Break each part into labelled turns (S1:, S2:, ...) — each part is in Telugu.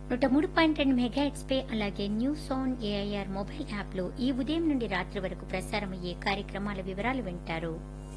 S1: నూట మూడు పాయింట్ రెండు మెగాహెట్స్ పై అలాగే news on AIR mobile app లో ఈ ఉదయం నుండి రాత్రి వరకు ప్రసారమయ్యే కార్యక్రమాల వివరాలు వింటారు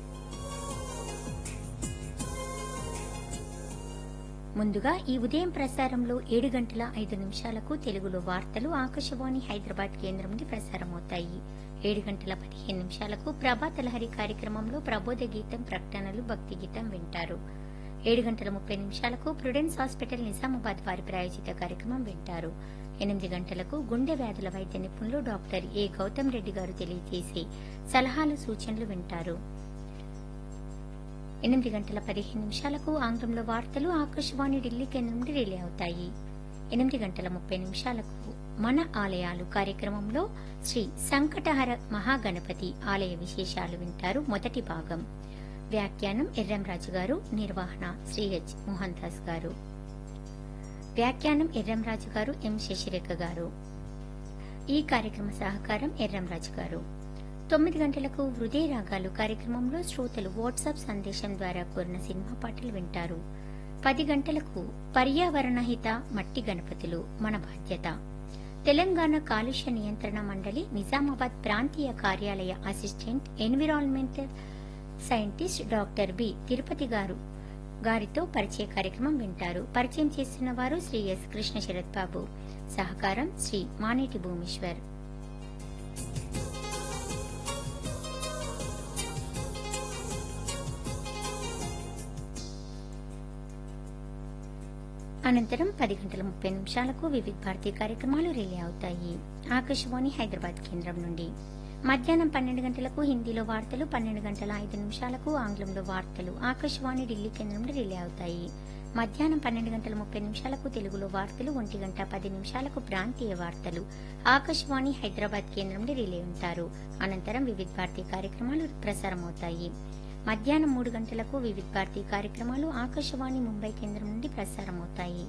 S1: ముందుగా ఈ ఉదయం ప్రసారంలో ఏడు గంటల ఐదు నిమిషాలకు తెలుగులో వార్తలు ఆకాశవాణి హైదరాబాద్ కేంద్రం నుండి ప్రసారమవుతాయి ఏడు గంటల పదిహేను నిమిషాలకు ప్రభాత లహరి కార్యక్రమంలో ప్రబోధ గీతం ప్రకటనలు భక్తి గీతం వింటారు ఏడు గంటల ముప్పై నిమిషాలకు ప్రుడెన్స్ హాస్పిటల్ నిజామాబాద్ వారి ప్రాయోజిత కార్యక్రమం వింటారు ఎనిమిది గంటలకు గుండె వ్యాధుల వైద్య నిపుణులు డాక్టర్ ఏ గౌతమ్ రెడ్డి గారు తెలియజేసే సలహాలు సూచనలు వింటారు ఎనిమిది గంటల పదిహేను నిమిషాలకు ఆంగ్లంలో వార్తలు ఆకాశవాణి ఢిల్లీ కేంద్రం నుండి రిలే అవుతాయి ఎనిమిది గంటల ముప్పై నిమిషాలకు మన ఆలయాలు కార్యక్రమంలో శ్రీ సంకటహర మహాగణపతి ఆలయ విశేషాలు వింటారు మొదటి భాగం వ్యాఖ్యానం ఎర్రంరాజు గారు నిర్వహణ శ్రీ హెచ్ మోహన్ దాస్ గారు వ్యాఖ్యానం ఎర్రంరాజు గారు ఎం శశిరేఖ గారు ఈ కార్యక్రమ సహకారం ఎర్రంరాజు గారు తొమ్మిది గంటలకు హృదయ రాగాలు కార్యక్రమంలో శ్రోతలు వాట్సాప్ సందేశం ద్వారా కోరిన సినిమా పాటలు వింటారు పది గంటలకు పర్యావరణ హిత మట్టి గణపతులు మన బాధ్యత తెలంగాణ కాలుష్య నియంత్రణ మండలి నిజామాబాద్ ప్రాంతీయ కార్యాలయ assistant environmental scientist doctor B Tirupati గారు గారితో పరిచయ కార్యక్రమం వింటారు పరిచయం చేస్తున్న వారు శ్రీ ఎస్ కృష్ణ శరత్ బాబు సహకారం శ్రీ మానేటి భూమేశ్వర్ అనంతరం పది గంటల ముప్పై నిమిషాలకు వివిధ భారతీయ కార్యక్రమాలు రిలే అవుతాయి ఆకాశవాణి హైదరాబాద్ కేంద్రం నుండి మధ్యాహ్నం పన్నెండు గంటలకు హిందీలో వార్తలు పన్నెండు గంటల ఐదు నిమిషాలకు ఆంగ్లంలో వార్తలు ఆకాశవాణి ఢిల్లీ కేంద్రం నుండి రిలే అవుతాయి మధ్యాహ్నం పన్నెండు గంటల ముప్పై నిమిషాలకు తెలుగులో వార్తలు ఒంటి గంట పది నిమిషాలకు ప్రాంతీయ వార్తలు ఆకాశవాణి హైదరాబాద్ కేంద్రం నుండి రిలే ఉంటారు అనంతరం వివిధ భారతీయ కార్యక్రమాలు ప్రసారమవుతాయి మధ్యాహ్నం మూడు గంటలకు వివిధ భారతీయ కార్యక్రమాలు ఆకాశవాణి ముంబై కేంద్రం నుండి ప్రసారమవుతాయి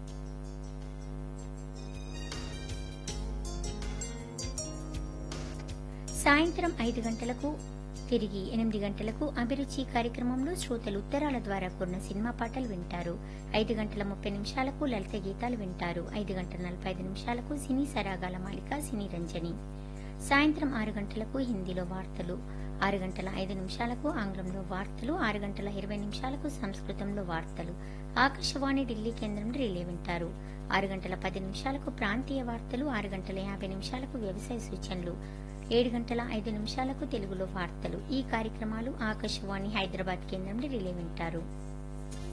S1: సాయంత్రం ఐదు గంటలకు తిరిగి ఎనిమిది గంటలకు అభిరుచి కార్యక్రమంలో శ్రోతలు ఉత్తరాల ద్వారా కూడిన సినిమా పాటలు వింటారు ఐదు గంటల ముప్పై నిమిషాలకు లలిత గీతాలు వింటారు ఐదు గంటల నలభై ఐదు నిమిషాలకు సినీ సరాగాల మాలిక సినీ రంజని సాయంత్రం ఆరు గంటలకు హిందీలో వార్తలు ఆరు గంటల ఐదు నిమిషాలకు ఆంగ్లంలో వార్తలు ఆరు గంటల ఇరవై నిమిషాలకు సంస్కృతంలో వార్తలు ఆకాశవాణి ఢిల్లీ కేంద్రం రిలే వింటారు ఆరు గంటల పది నిమిషాలకు ప్రాంతీయ వార్తలు ఆరు గంటల యాభై నిమిషాలకు వ్యవసాయ సూచనలు ఏడు గంటల ఐదు నిమిషాలకు తెలుగులో వార్తలు ఈ కార్యక్రమాలు ఆకాశవాణి హైదరాబాద్ కేంద్రం రిలే వింటారు